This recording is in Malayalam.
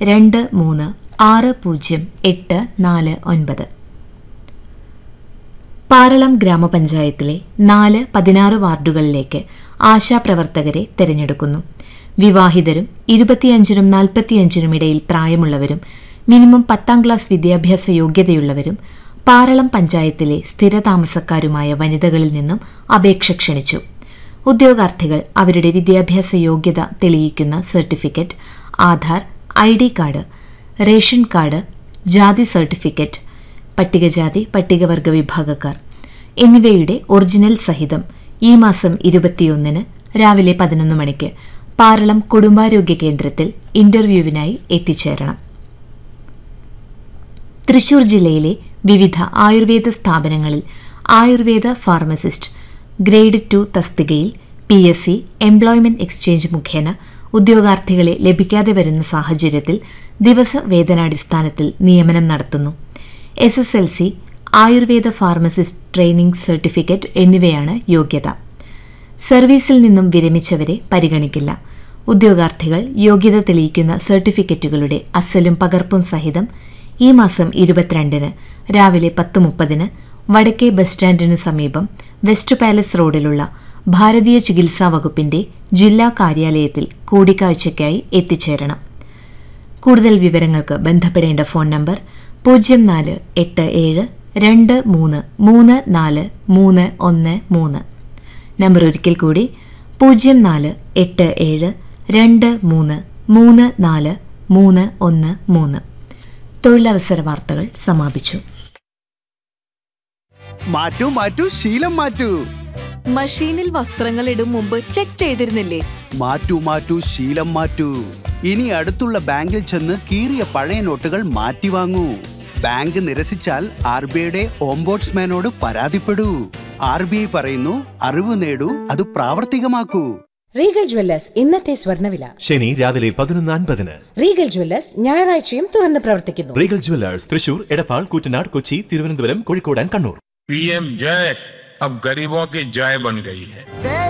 രണ്ട് മൂന്ന് ആറ് പൂജ്യം എട്ട് നാല് ഒൻപത് പാറളം ഗ്രാമപഞ്ചായത്തിലെ നാല് പതിനാറ് വാർഡുകളിലേക്ക് ആശാപ്രവർത്തകരെ തെരഞ്ഞെടുക്കുന്നു വിവാഹിതരും ഇരുപത്തിയഞ്ചിനും നാൽപ്പത്തിയഞ്ചിനും ഇടയിൽ പ്രായമുള്ളവരും മിനിമം പത്താം ക്ലാസ് വിദ്യാഭ്യാസ യോഗ്യതയുള്ളവരും പാറളം പഞ്ചായത്തിലെ സ്ഥിരതാമസക്കാരുമായ വനിതകളിൽ നിന്നും അപേക്ഷ ക്ഷണിച്ചു ഉദ്യോഗാർത്ഥികൾ അവരുടെ വിദ്യാഭ്യാസ യോഗ്യത തെളിയിക്കുന്ന certificate Aadhaar I D card ration card ജാതി സർട്ടിഫിക്കറ്റ് പട്ടികജാതി പട്ടികവർഗ വിഭാഗക്കാർ എന്നിവയുടെ ഒറിജിനൽ സഹിതം ഈ മാസം ഇരുപത്തിയൊന്നിന് രാവിലെ പതിനൊന്ന് മണിക്ക് പാറളം കുടുംബാരോഗ്യ കേന്ദ്രത്തിൽ ഇന്റർവ്യൂവിനായി എത്തിച്ചേരണം തൃശൂർ ജില്ലയിലെ വിവിധ ആയുർവേദ സ്ഥാപനങ്ങളിൽ ആയുർവേദ ഫാർമസിസ്റ്റ് ഗ്രേഡ് ടു തസ്തികയിൽ P S C employment exchange മുഖേന ഉദ്യോഗാർത്ഥികളെ ലഭിക്കാതെ വരുന്ന സാഹചര്യത്തിൽ ദിവസ വേതനാടിസ്ഥാനത്തിൽ നിയമനം നടത്തുന്നു S S L C ayurveda pharmacist training certificate എന്നിവയാണ് യോഗ്യത സർവീസിൽ നിന്നും വിരമിച്ചവരെ പരിഗണിക്കില്ല ഉദ്യോഗാർത്ഥികൾ യോഗ്യത തെളിയിക്കുന്ന സർട്ടിഫിക്കറ്റുകളുടെ അസലും പകർപ്പും സഹിതം ഈ മാസം ഇരുപത്തിരണ്ടിന് രാവിലെ പത്ത് മുപ്പതിന് വടക്കേ ബസ് സ്റ്റാൻഡിന് സമീപം വെസ്റ്റ് പാലസ് റോഡിലുള്ള ഭാരതീയ ചികിത്സാ വകുപ്പിന്റെ ജില്ലാ കാര്യാലയത്തിൽ കൂടിക്കാഴ്ചയ്ക്കായി എത്തിച്ചേരണം കൂടുതൽ വിവരങ്ങൾക്ക് ബന്ധപ്പെടേണ്ട ഫോൺ നമ്പർ പൂജ്യം നാല് എട്ട് ഏഴ് രണ്ട് മൂന്ന് മൂന്ന് നാല് മൂന്ന് ഒന്ന് മൂന്ന് നമ്പർ ഒരിക്കൽ കൂടി പൂജ്യം നാല് എട്ട് ഏഴ് രണ്ട് മൂന്ന് മൂന്ന് നാല് മൂന്ന് ഒന്ന് മൂന്ന് തൊഴിലവസര വാർത്തകൾ സമാപിച്ചു മാറ്റൂ മാറ്റൂ ശീലം മാറ്റൂ മഷീനിൽ വസ്ത്രങ്ങൾ ഇടും മുമ്പ് ചെക്ക് ചെയ്തിരുന്നില്ലേ മാറ്റൂ മാറ്റൂ ശീലം മാറ്റൂ ഇനി അടുത്തുള്ള ബാങ്കിൽ ചെന്ന് കീറിയ പഴയ നോട്ടുകൾ മാറ്റി വാങ്ങൂ ബാങ്ക് നിരസിച്ചാൽ ആർ ബി ഐയുടെ ഓംബോട്സ്മാനോട് പരാതിപ്പെടൂ ആർ ബി ഐ പറയുന്നു അറിവ് നേടൂ അത് പ്രാവർത്തികമാക്കൂ റീഗൽ ജ്വല്ലേഴ്സ് ഇന്നത്തെ സ്വർണ്ണവില ശനി രാവിലെ പതിനൊന്ന് അൻപതിന് റീഗൽ ജ്വല്ലേഴ്സ് ഞായറാഴ്ചയും തുറന്ന് പ്രവർത്തിക്കുന്നു regal jewellers Thrissur Edappal Koottanad Kochi Thiruvananthapuram Kozhikode and Kannur PM जय अब गरीबों की जय बन गई है